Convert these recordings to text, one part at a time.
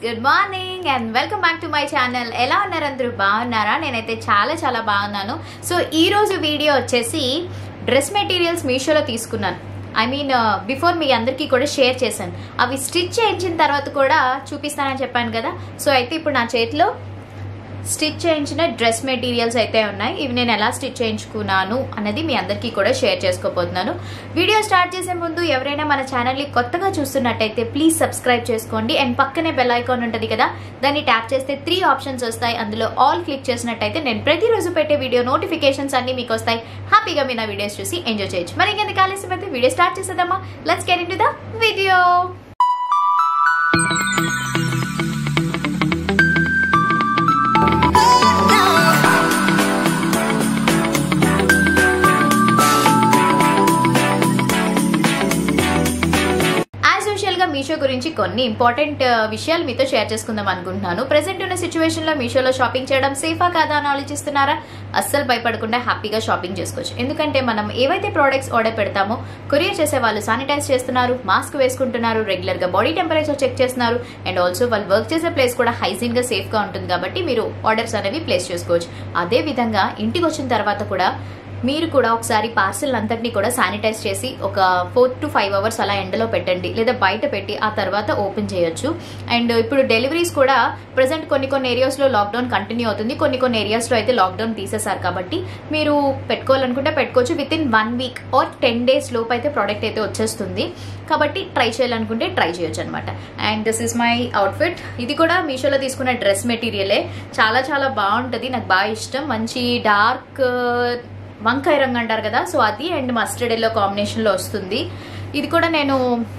good morning and welcome back to my channel ఎలా ఉన్నారు అందరూ బాగున్నారా నేనైతే చాలా చాలా బాగున్నాను సో ఈ రోజు వీడియో వచ్చేసి డ్రెస్ మెటీరియల్స్ మీషోలో తీసుకున్నాను ఐ మీన్ బిఫోర్ మీ అందరికీ కూడా షేర్ చేశాను అవి స్టిచ్ చేయించిన తర్వాత కూడా చూపిస్తానని చెప్పాను కదా సో అయితే ఇప్పుడు నా చేతిలో స్టిచ్ చేయించిన డ్రెస్ మెటీరియల్స్ అయితే ఉన్నాయి ఇవి నేను ఎలా స్టిచ్ చేయించుకున్నాను అన్నది మీ అందరికీ కూడా షేర్ చేసుకోబోతున్నాను వీడియో స్టార్ట్ చేసే ముందు ఎవరైనా మన ఛానల్ని కొత్తగా చూస్తున్నట్టయితే ప్లీజ్ సబ్స్క్రైబ్ చేసుకోండి అండ్ పక్కనే బెల్ ఐకాన్ ఉంటుంది కదా దాన్ని ట్యాప్ చేస్తే త్రీ ఆప్షన్స్ వస్తాయి అందులో ఆల్ క్లిక్ చేసినట్టయితే నేను ప్రతిరోజు పెట్టే వీడియో నోటిఫికేషన్స్ అన్ని మీకు వస్తాయి హ్యాపీగా మీ నా వీడియోస్ చూసి ఎంజాయ్ చేయొచ్చు మరి ఇంకెందుకు ఆలస్యం అయితే వీడియో స్టార్ట్ చేసేద్దామా let's get into the video as usual గా మీషో గురించి కొన్ని ఇంపార్టెంట్ విషయాలు మీతో షేర్ చేసుకుందాం అనుకుంటున్నాను ప్రెసెంట్ ఉన్న సిచ్యువేషన్ లో మీషోలో షాపింగ్ చేయడం సేఫా కాదా అని ఆలోచిస్తున్నారా అస్సలు భయపడకుండా హ్యాపీగా షాపింగ్ చేసుకోవచ్చు ఎందుకంటే మనం ఏవైతే ప్రోడక్ట్స్ ఆర్డర్ పెడతామో కొరియర్ చేసే వాళ్ళు శానిటైజ్ చేస్తున్నారు మాస్క్ వేసుకుంటున్నారు రెగ్యులర్ గా బాడీ టెంపరేచర్ చెక్ చేస్తున్నారు అండ్ ఆల్సో వాళ్ళు వర్క్ చేసే ప్లేస్ కూడా హైజీన్ గా సేఫ్ గా ఉంటుంది కాబట్టి మీరు ఆర్డర్స్ అనేవి ప్లేస్ చేసుకోవచ్చు అదే విధంగా ఇంటికి వచ్చిన తర్వాత కూడా మీరు కూడా ఒకసారి పార్సిల్ అంతటిని కూడా శానిటైజ్ చేసి ఒక ఫోర్ టు ఫైవ్ అవర్స్ అలా ఎండలో పెట్టండి లేదా బయట పెట్టి ఆ తర్వాత ఓపెన్ చేయొచ్చు అండ్ ఇప్పుడు డెలివరీస్ కూడా ప్రజెంట్ కొన్ని కొన్ని ఏరియాస్లో లాక్డౌన్ కంటిన్యూ అవుతుంది కొన్ని కొన్ని ఏరియాస్లో అయితే లాక్డౌన్ తీసేశారు కాబట్టి మీరు పెట్టుకోవాలనుకుంటే పెట్టుకోవచ్చు within one week or ten days లోపు అయితే ప్రోడక్ట్ అయితే వచ్చేస్తుంది కాబట్టి ట్రై చేయాలనుకుంటే ట్రై చేయొచ్చు అనమాట and this is my outfit ఇది కూడా మీషోలో తీసుకున్న డ్రెస్ మెటీరియలే చాలా చాలా బాగుంటుంది నాకు బాగా ఇష్టం మంచి డార్క్ వంకాయ రంగు అంటారు కదా సో అది అండ్ మస్టర్డ్ ఎల్లో కాంబినేషన్లో వస్తుంది ఇది కూడా నేను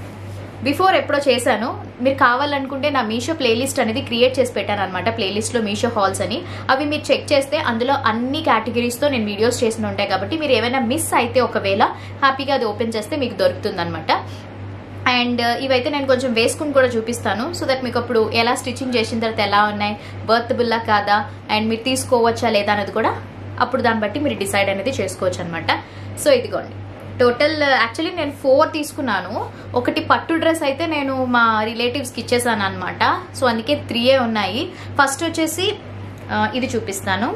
బిఫోర్ ఎప్పుడో చేశాను మీరు కావాలనుకుంటే నా మీషో ప్లేలిస్ట్ అనేది క్రియేట్ చేసి పెట్టాను అనమాట ప్లేలిస్ట్లో మీషో హాల్స్ అని అవి మీరు చెక్ చేస్తే అందులో అన్ని కేటగిరీస్తో నేను వీడియోస్ చేసిన ఉంటాయి కాబట్టి మీరు ఏమైనా మిస్ అయితే ఒకవేళ హ్యాపీగా అది ఓపెన్ చేస్తే మీకు దొరుకుతుంది అనమాట అండ్ ఇవైతే నేను కొంచెం వేసుకుని కూడా చూపిస్తాను సో దట్ మీకు అప్పుడు ఎలా స్టిచ్చింగ్ చేసిన తర్వాత ఎలా ఉన్నాయి బర్త్బుల్లా కాదా అండ్ మీరు తీసుకోవచ్చా లేదా అనేది కూడా అప్పుడు దాన్ని బట్టి మీరు డిసైడ్ అనేది చేసుకోవచ్చు అనమాట సో ఇదిగోండి టోటల్ యాక్చువల్లీ నేను ఫోర్ తీసుకున్నాను ఒకటి పట్టు డ్రెస్ అయితే నేను మా రిలేటివ్స్కి ఇచ్చేసాను అనమాట సో అందుకే త్రీయే ఉన్నాయి ఫస్ట్ వచ్చేసి ఇది చూపిస్తాను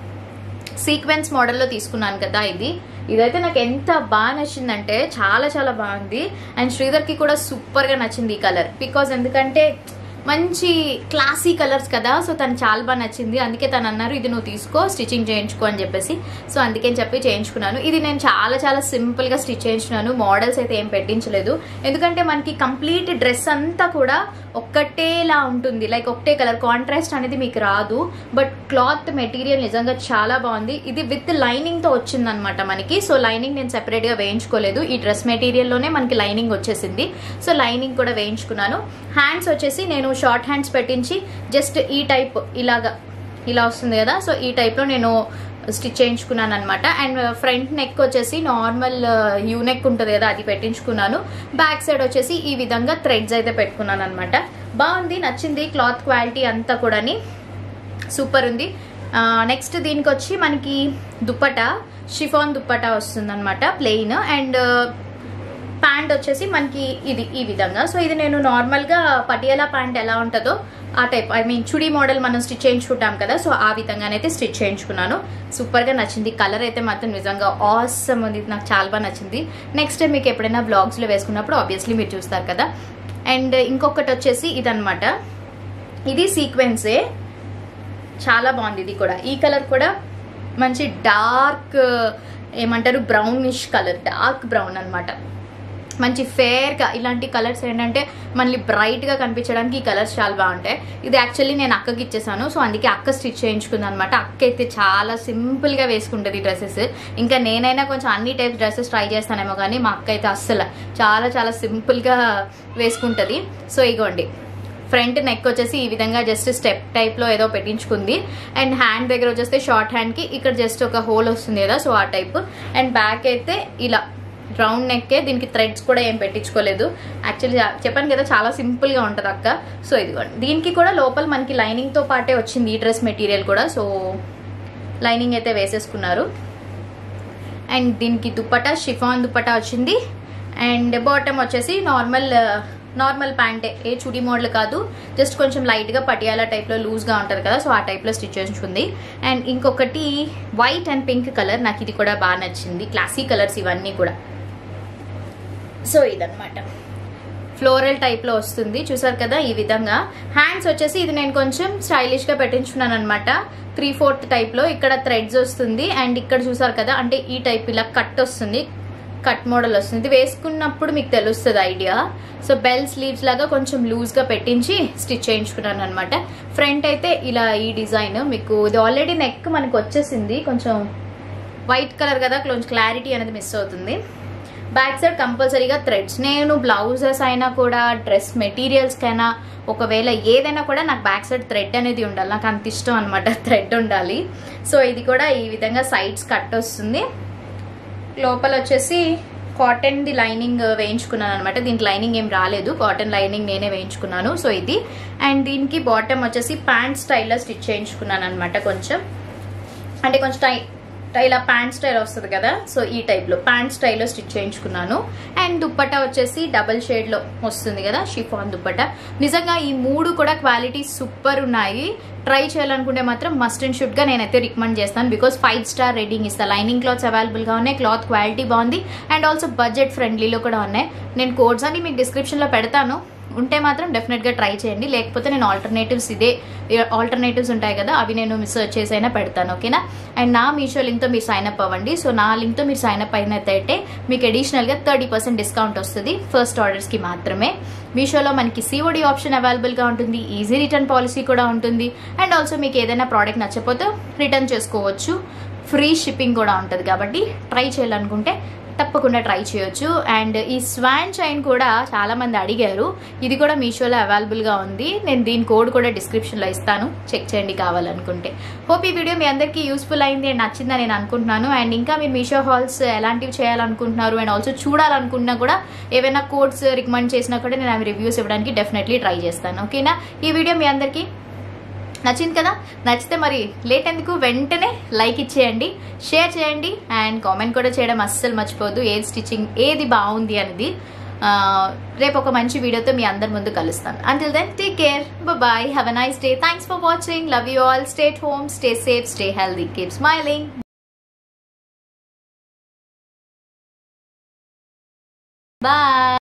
సీక్వెన్స్ మోడల్లో తీసుకున్నాను కదా ఇది ఇదైతే నాకు ఎంత బాగా నచ్చిందంటే చాలా చాలా బాగుంది అండ్ శ్రీధర్కి కూడా సూపర్గా నచ్చింది ఈ కలర్ బికాజ్ ఎందుకంటే మంచి క్లాసీ కలర్స్ కదా సో తను చాలా బాగా నచ్చింది అందుకే తను అన్నారు ఇది నువ్వు తీసుకో స్టిచ్చింగ్ చేయించుకో అని చెప్పేసి సో అందుకని చెప్పి చేయించుకున్నాను ఇది నేను చాలా చాలా సింపుల్గా స్టిచ్ చేయించుకున్నాను మోడల్స్ అయితే ఏం పెట్టించలేదు ఎందుకంటే మనకి కంప్లీట్ డ్రెస్ అంతా కూడా ఒక్కటేలా ఉంటుంది లైక్ ఒకటే కలర్ కాంట్రాస్ట్ అనేది మీకు రాదు బట్ క్లాత్ మెటీరియల్ నిజంగా చాలా బాగుంది ఇది విత్ లైనింగ్తో వచ్చిందనమాట మనకి సో లైనింగ్ నేను సెపరేట్గా వేయించుకోలేదు ఈ డ్రెస్ మెటీరియల్లోనే మనకి లైనింగ్ వచ్చేసింది సో లైనింగ్ కూడా వేయించుకున్నాను హ్యాండ్స్ వచ్చేసి నేను షార్ట్ హ్యాండ్స్ పెట్టించి జస్ట్ ఈ టైప్ ఇలాగా ఇలా వస్తుంది కదా సో ఈ టైప్లో నేను స్టిచ్ చేయించుకున్నాను అనమాట అండ్ ఫ్రంట్ నెక్ వచ్చేసి నార్మల్ యూ నెక్ ఉంటుంది కదా అది పెట్టించుకున్నాను బ్యాక్ సైడ్ వచ్చేసి ఈ విధంగా థ్రెడ్స్ అయితే పెట్టుకున్నాను అనమాట బాగుంది నచ్చింది క్లాత్ క్వాలిటీ అంతా కూడాని సూపర్ ఉంది నెక్స్ట్ దీనికి వచ్చి మనకి దుప్పట షిఫాన్ దుప్పట వస్తుంది అనమాట ప్లెయిన్ అండ్ ప్యాంట్ వచ్చేసి మనకి ఇది ఈ విధంగా సో ఇది నేను నార్మల్గా పటియాలా ప్యాంట్ ఎలా ఉంటుందో ఆ టైప్ ఐ మీన్ చుడీ మోడల్ మనం స్టిచ్ చేయించుకుంటాం కదా సో ఆ విధంగానైతే స్టిచ్ చేయించుకున్నాను సూపర్గా నచ్చింది కలర్ అయితే మాత్రం నిజంగా ఆసమ్ ఉంది నాకు చాలా బాగా నచ్చింది నెక్స్ట్ టైం మీకు ఎప్పుడైనా బ్లాగ్స్లో వేసుకున్నప్పుడు ఆబ్వియస్లీ మీరు చూస్తారు కదా అండ్ ఇంకొకటి వచ్చేసి ఇదనమాట ఇది సీక్వెన్సే చాలా బాగుంది ఇది కూడా ఈ కలర్ కూడా మంచి డార్క్ ఏమంటారు బ్రౌనిష్ కలర్ డార్క్ బ్రౌన్ అనమాట మంచి ఫేర్గా ఇలాంటి కలర్స్ ఏంటంటే మళ్ళీ బ్రైట్గా కనిపించడానికి ఈ కలర్స్ చాలా బాగుంటాయి ఇది యాక్చువల్లీ నేను అక్కకి ఇచ్చేసాను సో అందుకే అక్క స్టిచ్ చేయించుకుంది అనమాట అక్క అయితే చాలా సింపుల్గా వేసుకుంటుంది డ్రెస్సెస్ ఇంకా నేనైనా కొంచెం అన్ని టైప్స్ డ్రెస్సెస్ ట్రై చేస్తానేమో కానీ మా అక్క అయితే అస్సలు చాలా చాలా సింపుల్గా వేసుకుంటుంది సో ఇగోండి ఫ్రంట్ నెక్ వచ్చేసి ఈ విధంగా జస్ట్ స్టెప్ టైప్లో ఏదో పెట్టించుకుంది అండ్ హ్యాండ్ దగ్గర వచ్చేస్తే షార్ట్ హ్యాండ్కి ఇక్కడ జస్ట్ ఒక హోల్ వస్తుంది కదా సో ఆ టైప్ అండ్ బ్యాక్ అయితే ఇలా రౌండ్ నెక్కే దీనికి థ్రెడ్స్ కూడా ఏం పెట్టించుకోలేదు యాక్చువల్లీ చెప్పాను కదా చాలా సింపుల్గా ఉంటుంది అక్క సో ఇదిగోండి దీనికి కూడా లోపల మనకి లైనింగ్తో పాటే వచ్చింది ఈ డ్రెస్ మెటీరియల్ కూడా సో లైనింగ్ అయితే వేసేసుకున్నారు అండ్ దీనికి దుప్పట షిఫాన్ దుప్పట వచ్చింది అండ్ బాటమ్ వచ్చేసి నార్మల్ నార్మల్ ప్యాంటే ఏ చుడి మోడల్ కాదు జస్ట్ కొంచెం లైట్గా పటియాలా టైప్లో లూజ్గా ఉంటుంది కదా సో ఆ టైప్లో స్టిచ్ చేయించుకుంది అండ్ ఇంకొకటి వైట్ అండ్ పింక్ కలర్ నాకు ఇది కూడా బాగా నచ్చింది క్లాసీ కలర్స్ ఇవన్నీ కూడా సో ఇదనమాట ఫ్లోరల్ టైప్లో వస్తుంది చూసారు కదా ఈ విధంగా హ్యాండ్స్ వచ్చేసి ఇది నేను కొంచెం స్టైలిష్గా పెట్టించుకున్నాను అనమాట త్రీ ఫోర్త్ టైప్లో ఇక్కడ థ్రెడ్స్ వస్తుంది అండ్ ఇక్కడ చూసారు కదా అంటే ఈ టైప్ ఇలా కట్ వస్తుంది కట్ మోడల్ వస్తుంది ఇది వేసుకున్నప్పుడు మీకు తెలుస్తుంది ఐడియా సో బెల్ స్లీవ్స్ లాగా కొంచెం లూజ్గా పెట్టించి స్టిచ్ చేయించుకున్నాను అనమాట ఫ్రంట్ అయితే ఇలా ఈ డిజైన్ మీకు ఇది ఆల్రెడీ నెక్ మనకు వచ్చేసింది కొంచెం వైట్ కలర్ కదా కొంచెం క్లారిటీ అనేది మిస్ అవుతుంది బ్యాక్ సైడ్ కంపల్సరీగా థ్రెడ్స్ నేను బ్లౌజెస్ అయినా కూడా డ్రెస్ మెటీరియల్స్కైనా ఒకవేళ ఏదైనా కూడా నాకు బ్యాక్ సైడ్ థ్రెడ్ అనేది ఉండాలి నాకు అంత ఇష్టం అనమాట థ్రెడ్ ఉండాలి సో ఇది కూడా ఈ విధంగా సైడ్స్ కట్ వస్తుంది లోపల వచ్చేసి కాటన్ ది లైనింగ్ వేయించుకున్నాను అనమాట దీనికి లైనింగ్ ఏం రాలేదు కాటన్ లైనింగ్ నేనే వేయించుకున్నాను సో ఇది అండ్ దీనికి బాటమ్ వచ్చేసి ప్యాంట్ స్టైల్లో స్టిచ్ చేయించుకున్నాను అనమాట కొంచెం అంటే కొంచెం టై ఇలా ప్యాంట్ స్టైల్ వస్తుంది కదా సో ఈ టైప్లో ప్యాంట్ స్టైల్లో స్టిచ్ చేయించుకున్నాను అండ్ దుప్పట వచ్చేసి డబల్ షేడ్లో వస్తుంది కదా షిఫాన్ దుప్పట నిజంగా ఈ మూడు కూడా క్వాలిటీ సూపర్ ఉన్నాయి ట్రై చేయాలనుకుంటే మాత్రం మస్ట్ అండ్ షుడ్గా నేనైతే రికమెండ్ చేస్తాను బికాస్ ఫైవ్ స్టార్ రేటింగ్ ఇస్తా లైనింగ్ క్లాత్స్ అవైలబుల్గా ఉన్నాయి క్లాత్ క్వాలిటీ బాగుంది అండ్ ఆల్సో బడ్జెట్ ఫ్రెండ్లీలో కూడా ఉన్నాయి నేను కోడ్స్ అని మీకు డిస్క్రిప్షన్లో పెడతాను ఉంటే మాత్రం డెఫినెట్గా ట్రై చేయండి లేకపోతే నేను ఆల్టర్నేటివ్స్ ఇదే ఆల్టర్నేటివ్స్ ఉంటాయి కదా అవి నేను సెర్చ్ చేసి అయినా పెడతాను ఓకేనా అండ్ నా మీషో లింక్తో మీరు సైన్ అప్ అవ్వండి సో నా లింక్తో మీరు సైన్ అప్ అయినట్టయితే మీకు అడిషనల్గా థర్టీ పర్సెంట్ డిస్కౌంట్ వస్తుంది ఫస్ట్ ఆర్డర్స్కి మాత్రమే మీషోలో మనకి సిఓడి ఆప్షన్ అవైలబుల్గా ఉంటుంది ఈజీ రిటర్న్ పాలసీ కూడా ఉంటుంది అండ్ ఆల్సో మీకు ఏదైనా ప్రోడక్ట్ నచ్చకపోతే రిటర్న్ చేసుకోవచ్చు ఫ్రీ షిప్పింగ్ కూడా ఉంటుంది కాబట్టి ట్రై చేయాలనుకుంటే తప్పకుండా ట్రై చేయొచ్చు అండ్ ఈ స్వాన్ చైన్ కూడా చాలా మంది అడిగారు ఇది కూడా మీషోలో అవైలబుల్గా ఉంది నేను దీని కోడ్ కూడా డిస్క్రిప్షన్లో ఇస్తాను చెక్ చేయండి కావాలనుకుంటే హోప్ ఈ వీడియో మీ అందరికీ యూస్ఫుల్ అయింది అండ్ నచ్చిందని నేను అనుకుంటున్నాను అండ్ ఇంకా మీరు మీషో హాల్స్ ఎలాంటివి చేయాలనుకుంటున్నారు అండ్ ఆల్సో చూడాలనుకున్నా కూడా ఏవైనా కోడ్స్ రికమెండ్ చేసినా కూడా నేను అవి రివ్యూస్ ఇవ్వడానికి డెఫినెట్లీ ట్రై చేస్తాను ఓకేనా ఈ వీడియో మీ అందరికీ నచ్చింది కదా నచ్చితే మరి లేట్ ఎందుకు వెంటనే లైక్ ఇచ్చేయండి షేర్ చేయండి అండ్ కామెంట్ కూడా చేయడం అస్సలు మర్చిపోవద్దు ఏది స్టిచ్చింగ్ ఏది బాగుంది అనేది రేపు ఒక మంచి వీడియోతో మీ అందరి ముందు కలుస్తాను until then take care bye have a nice day thanks for watching love you all stay home stay safe stay healthy keep smiling bye